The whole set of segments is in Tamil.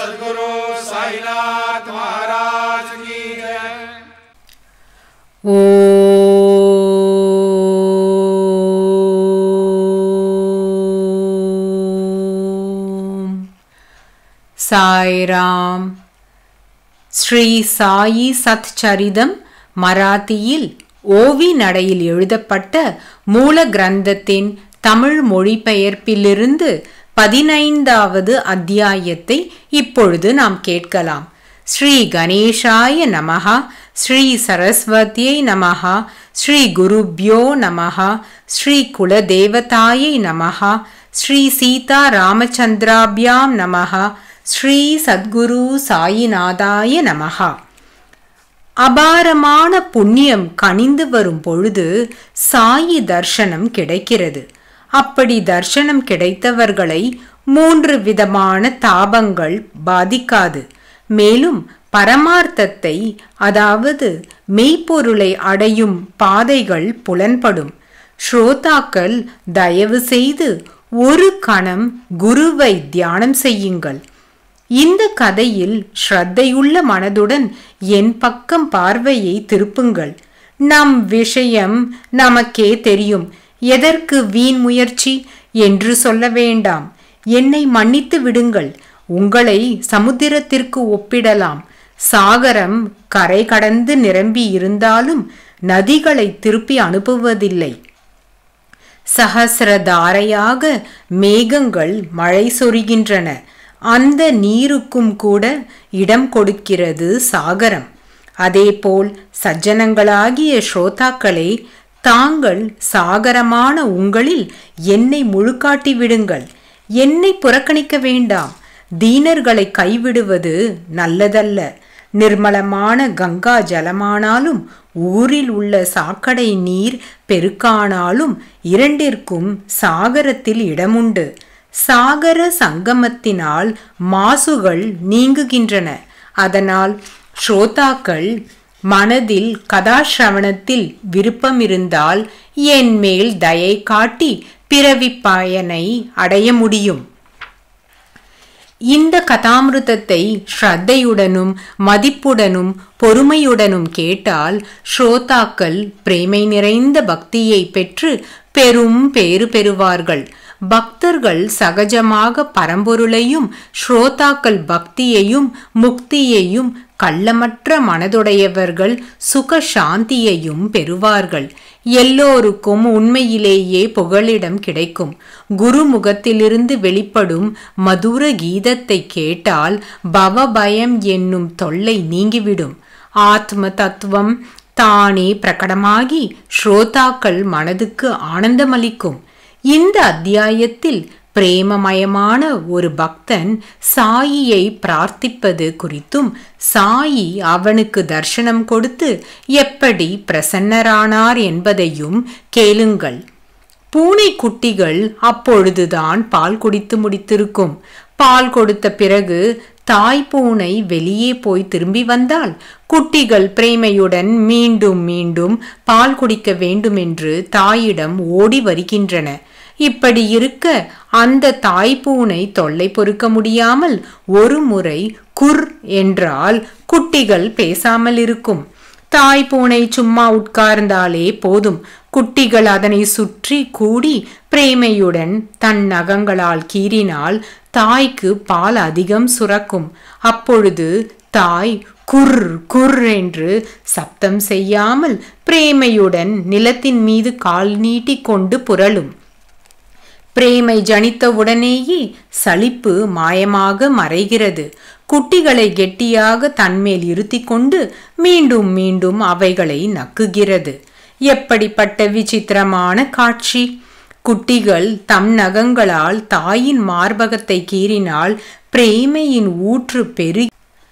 सदगुरु साईनाथ महाराज की जय ஓம் சாய்ராம் ஸ்ரீ சாயி சத் சரிதம் மராத்தியில் ஓவி நடையில் எழுதப்பட்ட மூல கிரந்தத்தின் தமிழ் மொழிபெயர்ப்பிலிருந்து பதினைந்தாவது அத்தியாயத்தை இப்பொழுது நாம் கேட்கலாம் ஸ்ரீ கணேஷாய நமஹா ஸ்ரீ சரஸ்வதியை நமஹா ஸ்ரீ குருப்யோ நமஹா ஸ்ரீ குலதேவதாயை நமஹா ஸ்ரீ சீதா ராமச்சந்திராபியாம் நமஹா ஸ்ரீ சத்குரு சாயிநாதாய நமஹா அபாரமான புண்ணியம் கனிந்து வரும் பொழுது சாயி தர்சனம் கிடைக்கிறது அப்படி தர்சனம் கிடைத்தவர்களை மூன்று விதமான தாபங்கள் பாதிக்காது மேலும் பரமார்த்தத்தை அதாவது மெய்ப்பொருளை அடையும் பாதைகள் புலன்படும் ஸ்ரோதாக்கள் தயவு செய்து ஒரு கணம் குருவை தியானம் செய்யுங்கள் இந்த கதையில் ஸ்ரத்தையுள்ள மனதுடன் என் பக்கம் பார்வையை திருப்புங்கள் நம் விஷயம் நமக்கே தெரியும் எதற்கு வீண் முயற்சி என்று சொல்ல வேண்டாம் என்னை மன்னித்து விடுங்கள் உங்களை சமுத்திரத்திற்கு ஒப்பிடலாம் சாகரம் கரை கடந்து நிரம்பி இருந்தாலும் நதிகளை திருப்பி அனுப்புவதில்லை சகசிரதாரையாக மேகங்கள் மழை சொரிகின்றன அந்த நீருக்கும் கூட இடம் கொடுக்கிறது சாகரம் அதேபோல் சஜ்ஜனங்களாகிய ஸ்ரோதாக்களே தாங்கள் சாகரமான உங்களில் என்னை முழுக்காட்டி விடுங்கள் என்னை புறக்கணிக்க வேண்டாம் தீனர்களை கைவிடுவது நல்லதல்ல நிர்மலமான கங்கா ஜலமானாலும் ஊரில் உள்ள சாக்கடை நீர் பெருக்கானாலும் இரண்டிற்கும் சாகரத்தில் இடமுண்டு சாகர சங்கமத்தினால் மாசுகள் நீங்குகின்றன அதனால் ஸ்ரோதாக்கள் மனதில் கதாசிரவணத்தில் விருப்பம் இருந்தால் என் மேல் தயை காட்டி பிறவி பயனை அடைய முடியும் இந்த கதாமிருதத்தை ஸ்ரத்தையுடனும் மதிப்புடனும் பொறுமையுடனும் கேட்டால் ஸ்ரோதாக்கள் பிரேமை நிறைந்த பக்தியை பெற்று பெரும் பேறு பெறுவார்கள் பக்தர்கள் சகஜமாக பரம்பொருளையும் ஸ்ரோதாக்கள் பக்தியையும் முக்தியையும் கள்ளமற்ற மனதுடையவர்கள் சுக சாந்தியையும் பெறுவார்கள் எல்லோருக்கும் உண்மையிலேயே புகலிடம் கிடைக்கும் குருமுகத்திலிருந்து வெளிப்படும் மதுர கீதத்தை கேட்டால் பவபயம் என்னும் தொல்லை நீங்கிவிடும் ஆத்ம தத்துவம் தானே பிரகடமாகி ஸ்ரோதாக்கள் மனதுக்கு ஆனந்தமளிக்கும் இந்த அத்தியாயத்தில் பிரேமமயமான ஒரு பக்தன் சாயியை பிரார்த்திப்பது குறித்தும் சாயி அவனுக்கு தர்சனம் கொடுத்து எப்படி பிரசன்னரானார் என்பதையும் கேளுங்கள் பூனை குட்டிகள் அப்பொழுதுதான் பால் குடித்து முடித்திருக்கும் பால் கொடுத்த பிறகு தாய் பூனை வெளியே போய் திரும்பி வந்தால் குட்டிகள் பிரேமையுடன் மீண்டும் மீண்டும் பால் குடிக்க வேண்டுமென்று தாயிடம் ஓடி வருகின்றன இப்படி இருக்க அந்த தாய்ப்பூனை தொல்லை பொறுக்க முடியாமல் ஒரு முறை குர் என்றால் குட்டிகள் பேசாமல் இருக்கும் தாய்ப்பூனை சும்மா உட்கார்ந்தாலே போதும் குட்டிகள் அதனை சுற்றி கூடி பிரேமையுடன் தன் நகங்களால் கீறினால் தாய்க்கு பால் அதிகம் சுரக்கும் அப்பொழுது தாய் குர் குர் என்று சப்தம் செய்யாமல் பிரேமையுடன் நிலத்தின் மீது கால் நீட்டிக் கொண்டு புரளும் பிரேமை ஜனித்தவுடனேயே சலிப்பு மாயமாக மறைகிறது குட்டிகளை கெட்டியாக தன்மேல் இருத்தி கொண்டு மீண்டும் மீண்டும் அவைகளை நக்குகிறது எப்படிப்பட்ட விசித்திரமான காட்சி குட்டிகள் தம் நகங்களால் தாயின் மார்பகத்தை கீறினால் பிரேமையின் ஊற்று பெருகி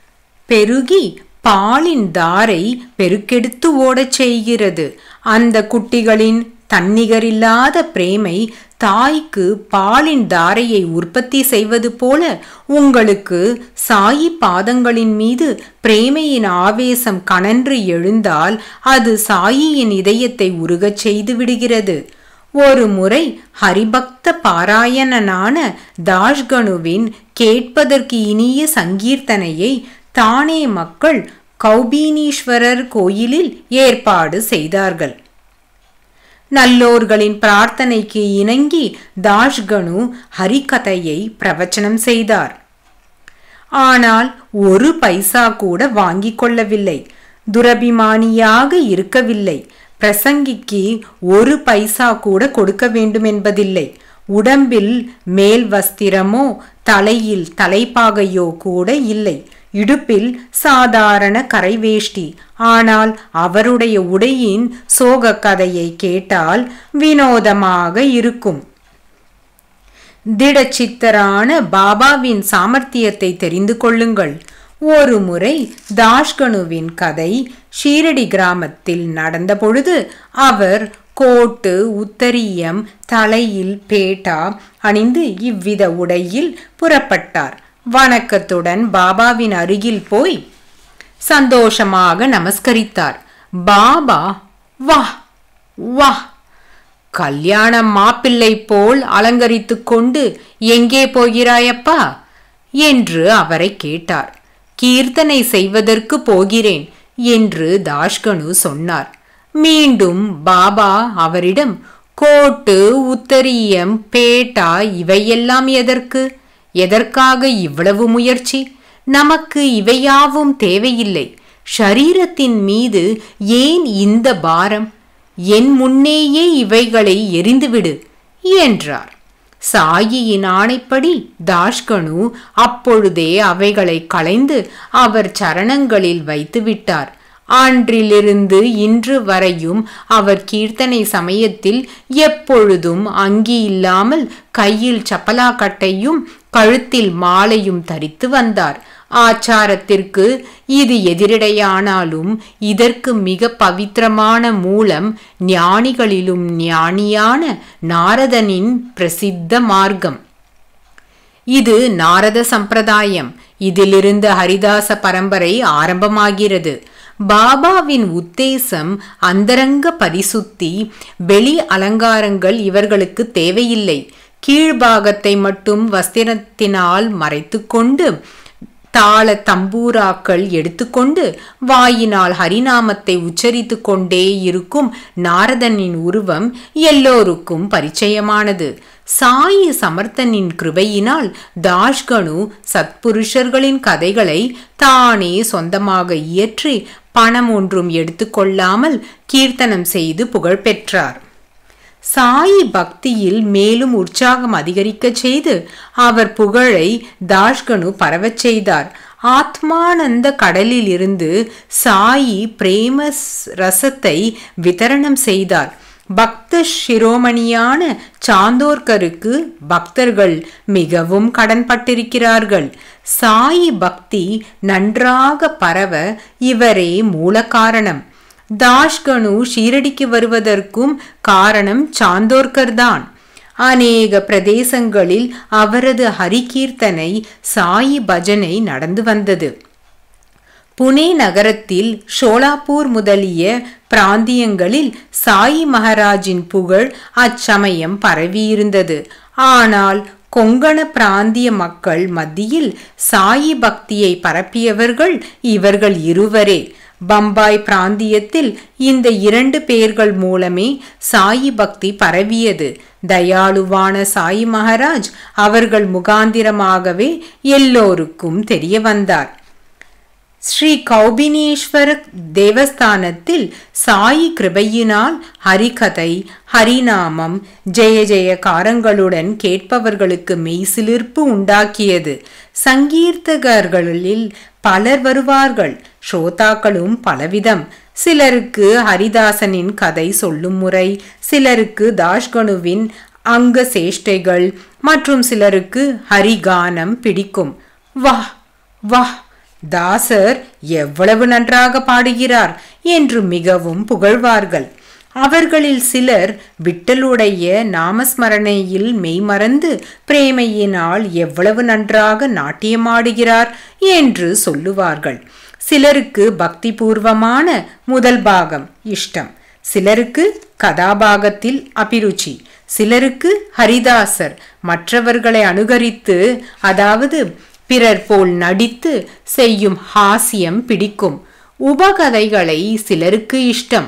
பெருகி பாலின் தாரை பெருக்கெடுத்து ஓடச் செய்கிறது அந்த குட்டிகளின் தன்னிகரில்லாத பிரேமை தாய்க்கு பாலின் தாரையை உற்பத்தி செய்வது போல உங்களுக்கு சாயி பாதங்களின் மீது பிரேமையின் ஆவேசம் கனன்று எழுந்தால் அது சாயியின் இதயத்தை உருகச் செய்து விடுகிறது ஒரு முறை ஹரிபக்த பாராயணனான தாஷ்கனுவின் கேட்பதற்கு இனிய சங்கீர்த்தனையை தானே மக்கள் கௌபீனீஸ்வரர் கோயிலில் ஏற்பாடு செய்தார்கள் நல்லோர்களின் பிரார்த்தனைக்கு இணங்கி தாஷ்கனு ஹரிகதையை பிரவச்சனம் செய்தார் ஆனால் ஒரு பைசா கூட வாங்கிக் கொள்ளவில்லை துரபிமானியாக இருக்கவில்லை பிரசங்கிக்கு ஒரு பைசா கூட கொடுக்க வேண்டும் என்பதில்லை உடம்பில் மேல் வஸ்திரமோ தலையில் தலைப்பாகையோ கூட இல்லை இடுப்பில் சாதாரண கரைவேஷ்டி ஆனால் அவருடைய உடையின் சோக கதையை கேட்டால் வினோதமாக இருக்கும் திடச்சித்தரான பாபாவின் சாமர்த்தியத்தை தெரிந்து கொள்ளுங்கள் ஒரு முறை தாஷ்கனுவின் கதை ஷீரடி கிராமத்தில் நடந்த பொழுது அவர் கோட்டு உத்தரியம் தலையில் பேட்டா அணிந்து இவ்வித உடையில் புறப்பட்டார் வணக்கத்துடன் பாபாவின் அருகில் போய் சந்தோஷமாக நமஸ்கரித்தார் பாபா வா வா கல்யாண மாப்பிள்ளை போல் அலங்கரித்து கொண்டு எங்கே போகிறாயப்பா என்று அவரை கேட்டார் கீர்த்தனை செய்வதற்கு போகிறேன் என்று தாஷ்கனு சொன்னார் மீண்டும் பாபா அவரிடம் கோட்டு உத்தரியம் பேட்டா இவையெல்லாம் எதற்கு எதற்காக இவ்வளவு முயற்சி நமக்கு இவையாவும் தேவையில்லை ஷரீரத்தின் மீது ஏன் இந்த பாரம் என் முன்னேயே இவைகளை எரிந்துவிடு என்றார் சாயியின் ஆணைப்படி தாஷ்கனு அப்பொழுதே அவைகளை களைந்து அவர் சரணங்களில் வைத்து விட்டார் அன்றிலிருந்து இன்று வரையும் அவர் கீர்த்தனை சமயத்தில் எப்பொழுதும் அங்கி இல்லாமல் கையில் சப்பலாக்கட்டையும் கழுத்தில் மாலையும் தரித்து வந்தார் ஆச்சாரத்திற்கு இது எதிரடையானாலும் இதற்கு மிக பவித்திரமான மூலம் ஞானிகளிலும் ஞானியான நாரதனின் பிரசித்த மார்க்கம் இது நாரத சம்பிரதாயம் இதிலிருந்து ஹரிதாச பரம்பரை ஆரம்பமாகிறது பாபாவின் உத்தேசம் அந்தரங்க பரிசுத்தி வெளி அலங்காரங்கள் இவர்களுக்கு தேவையில்லை கீழ்பாகத்தை மட்டும் வஸ்திரத்தினால் மறைத்துக்கொண்டு தாள தம்பூராக்கள் எடுத்துக்கொண்டு வாயினால் ஹரிநாமத்தை உச்சரித்து கொண்டே இருக்கும் நாரதனின் உருவம் எல்லோருக்கும் பரிச்சயமானது சாயி சமர்த்தனின் கிருபையினால் தாஷ்கனு சத்புருஷர்களின் கதைகளை தானே சொந்தமாக இயற்றி பணம் ஒன்றும் எடுத்துக்கொள்ளாமல் கீர்த்தனம் செய்து புகழ் பெற்றார் சாயி பக்தியில் மேலும் உற்சாகம் அதிகரிக்கச் செய்து அவர் புகழை தாஷ்கனு பரவச் செய்தார் ஆத்மானந்த கடலில் இருந்து சாயி பிரேம ரசத்தை விதரணம் செய்தார் பக்த சிரோமணியான சாந்தோர்கருக்கு பக்தர்கள் மிகவும் கடன்பட்டிருக்கிறார்கள் சாயி பக்தி நன்றாக பரவ இவரே மூல காரணம் தாஷ்கனு ஷீரடிக்கு வருவதற்கும் காரணம் சாந்தோர்கர் தான் அநேக பிரதேசங்களில் அவரது ஹரிகீர்த்தனை சாயி பஜனை நடந்து வந்தது புனே நகரத்தில் ஷோலாப்பூர் முதலிய பிராந்தியங்களில் சாயி மகாராஜின் புகழ் அச்சமயம் பரவியிருந்தது ஆனால் கொங்கண பிராந்திய மக்கள் மத்தியில் சாயி பக்தியை பரப்பியவர்கள் இவர்கள் இருவரே பம்பாய் பிராந்தியத்தில் இந்த இரண்டு பேர்கள் மூலமே சாயி பக்தி பரவியது தயாளுவான சாயி மகாராஜ் அவர்கள் முகாந்திரமாகவே எல்லோருக்கும் தெரிய வந்தார் ஸ்ரீ கௌபினேஸ்வர தேவஸ்தானத்தில் சாயி கிருபையினால் ஹரிகதை ஹரிநாமம் ஜெய ஜெயகாரங்களுடன் கேட்பவர்களுக்கு மெய்சிலிர்ப்பு உண்டாக்கியது சங்கீர்த்தகர்களில் பலர் வருவார்கள் ஸ்ரோதாக்களும் பலவிதம் சிலருக்கு ஹரிதாசனின் கதை சொல்லும் முறை சிலருக்கு தாஷ்கனுவின் அங்க சேஷ்டைகள் மற்றும் சிலருக்கு ஹரிகானம் பிடிக்கும் வா வா தாசர் எவ்வளவு நன்றாக பாடுகிறார் என்று மிகவும் புகழ்வார்கள் அவர்களில் சிலர் விட்டலுடைய நாமஸ்மரணையில் மெய்மறந்து பிரேமையினால் எவ்வளவு நன்றாக நாட்டியமாடுகிறார் என்று சொல்லுவார்கள் சிலருக்கு பக்தி பூர்வமான முதல் பாகம் இஷ்டம் சிலருக்கு கதாபாகத்தில் அபிருச்சி சிலருக்கு ஹரிதாசர் மற்றவர்களை அனுகரித்து அதாவது பிறர் போல் நடித்து செய்யும் ஹாஸ்யம் பிடிக்கும் உபகதைகளை சிலருக்கு இஷ்டம்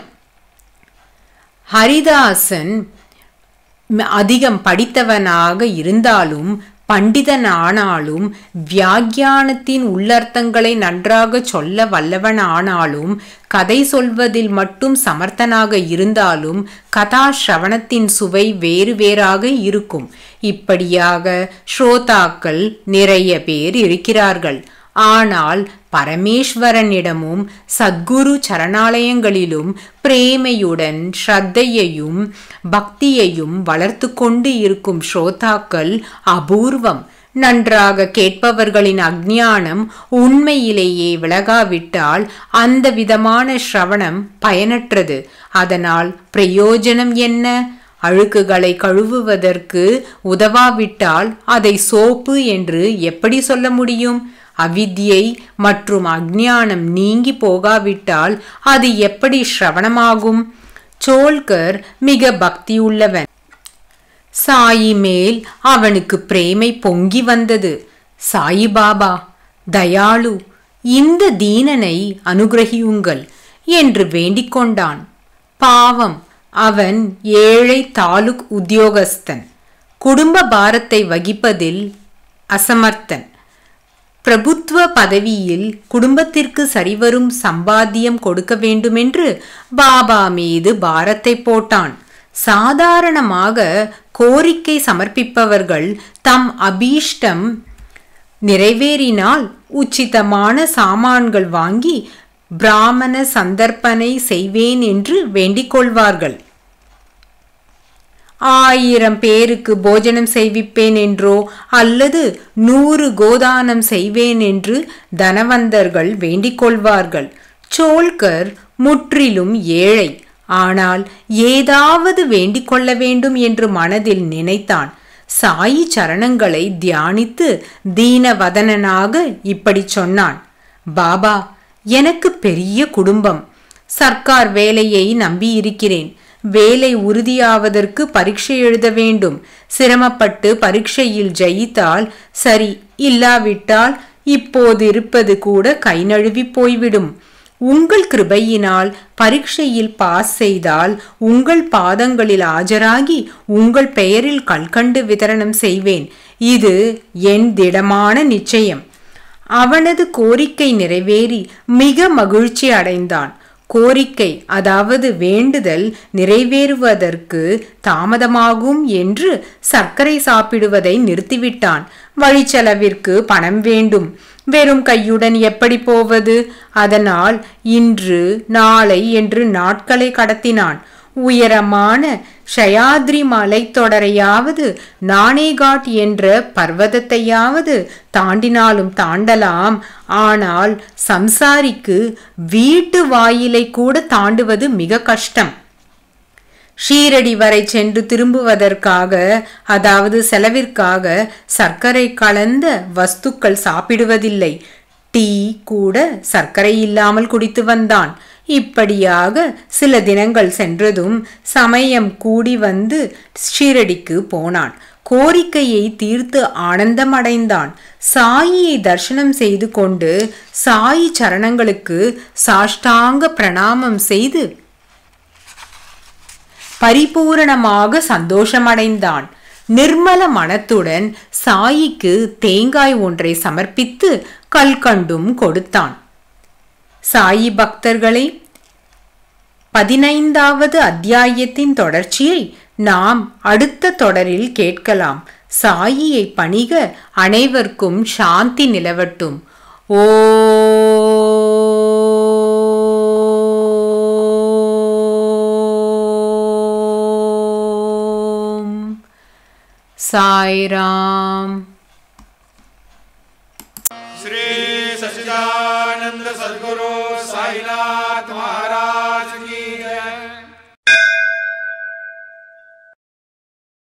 ஹரிதாசன் ம- அதிகம் படித்தவனாக இருந்தாலும் பண்டிதன் ஆனாலும் வியாக்கியானத்தின் உள்ளர்த்தங்களை நன்றாக சொல்ல வல்லவன் ஆனாலும் கதை சொல்வதில் மட்டும் சமர்த்தனாக இருந்தாலும் கதா ஸ்ரவணத்தின் சுவை வேறு வேறாக இருக்கும் இப்படியாக ஸ்ரோதாக்கள் நிறைய பேர் இருக்கிறார்கள் ஆனால் பரமேஸ்வரனிடமும் சத்குரு சரணாலயங்களிலும் பிரேமையுடன் ஸ்ரத்தையையும் பக்தியையும் வளர்த்து கொண்டு இருக்கும் ஸ்ரோதாக்கள் அபூர்வம் நன்றாக கேட்பவர்களின் அஞ்ஞானம் உண்மையிலேயே விலகாவிட்டால் அந்த விதமான ஸ்ரவணம் பயனற்றது அதனால் பிரயோஜனம் என்ன அழுக்குகளை கழுவுவதற்கு உதவாவிட்டால் அதை சோப்பு என்று எப்படி சொல்ல முடியும் அவித்யை மற்றும் அஞ்ஞானம் நீங்கி போகாவிட்டால் அது எப்படி ஸ்ரவணமாகும் சோல்கர் மிக பக்தியுள்ளவன் சாயி மேல் அவனுக்கு பிரேமை பொங்கி வந்தது சாயிபாபா தயாளு இந்த தீனனை அனுகிரகியுங்கள் என்று வேண்டிக் கொண்டான் பாவம் அவன் ஏழை தாலுக் உத்தியோகஸ்தன் குடும்ப பாரத்தை வகிப்பதில் அசமர்த்தன் பிரபுத்துவ பதவியில் குடும்பத்திற்கு சரிவரும் சம்பாத்தியம் கொடுக்க வேண்டுமென்று பாபா மீது பாரத்தை போட்டான் சாதாரணமாக கோரிக்கை சமர்ப்பிப்பவர்கள் தம் அபீஷ்டம் நிறைவேறினால் உச்சிதமான சாமான்கள் வாங்கி பிராமண சந்தர்ப்பனை செய்வேன் என்று வேண்டிக் கொள்வார்கள் ஆயிரம் பேருக்கு போஜனம் செய்விப்பேன் என்றோ அல்லது நூறு கோதானம் செய்வேன் என்று தனவந்தர்கள் வேண்டிக் கொள்வார்கள் சோல்கர் முற்றிலும் ஏழை ஆனால் ஏதாவது வேண்டிக் கொள்ள வேண்டும் என்று மனதில் நினைத்தான் சாயி சரணங்களை தியானித்து தீனவதனனாக இப்படி சொன்னான் பாபா எனக்கு பெரிய குடும்பம் சர்க்கார் வேலையை நம்பியிருக்கிறேன் வேலை உறுதியாவதற்கு பரீட்சை எழுத வேண்டும் சிரமப்பட்டு பரீட்சையில் ஜெயித்தால் சரி இல்லாவிட்டால் இப்போது இருப்பது கூட கை நழுவி போய்விடும் உங்கள் கிருபையினால் பரீட்சையில் பாஸ் செய்தால் உங்கள் பாதங்களில் ஆஜராகி உங்கள் பெயரில் கல்கண்டு விதரணம் செய்வேன் இது என் திடமான நிச்சயம் அவனது கோரிக்கை நிறைவேறி மிக மகிழ்ச்சி அடைந்தான் கோரிக்கை அதாவது வேண்டுதல் நிறைவேறுவதற்கு தாமதமாகும் என்று சர்க்கரை சாப்பிடுவதை நிறுத்திவிட்டான் வழிச்செலவிற்கு பணம் வேண்டும் வெறும் கையுடன் எப்படி போவது அதனால் இன்று நாளை என்று நாட்களை கடத்தினான் உயரமான ஷயாத்ரி மலைத்தொடரையாவது நானேகாட் என்ற பர்வதத்தையாவது தாண்டினாலும் தாண்டலாம் ஆனால் சம்சாரிக்கு வீட்டு வாயிலை கூட தாண்டுவது மிக கஷ்டம் ஷீரடி வரை சென்று திரும்புவதற்காக அதாவது செலவிற்காக சர்க்கரை கலந்த வஸ்துக்கள் சாப்பிடுவதில்லை டீ கூட சர்க்கரை இல்லாமல் குடித்து வந்தான் இப்படியாக சில தினங்கள் சென்றதும் சமயம் கூடி வந்து ஷீரடிக்கு போனான் கோரிக்கையை தீர்த்து ஆனந்தமடைந்தான் சாயியை தரிசனம் செய்து கொண்டு சாயி சரணங்களுக்கு சாஷ்டாங்க பிரணாமம் செய்து பரிபூரணமாக சந்தோஷமடைந்தான் நிர்மல மனத்துடன் சாயிக்கு தேங்காய் ஒன்றை சமர்ப்பித்து கல்கண்டும் கொடுத்தான் சாயி பக்தர்களே பதினைந்தாவது அத்தியாயத்தின் தொடர்ச்சியை நாம் அடுத்த தொடரில் கேட்கலாம் சாயியை பணிக அனைவருக்கும் சாந்தி நிலவட்டும் ஓம் சாய்ராம் श्री सच्चिदानंद सदगुरु साईनाथ महाराज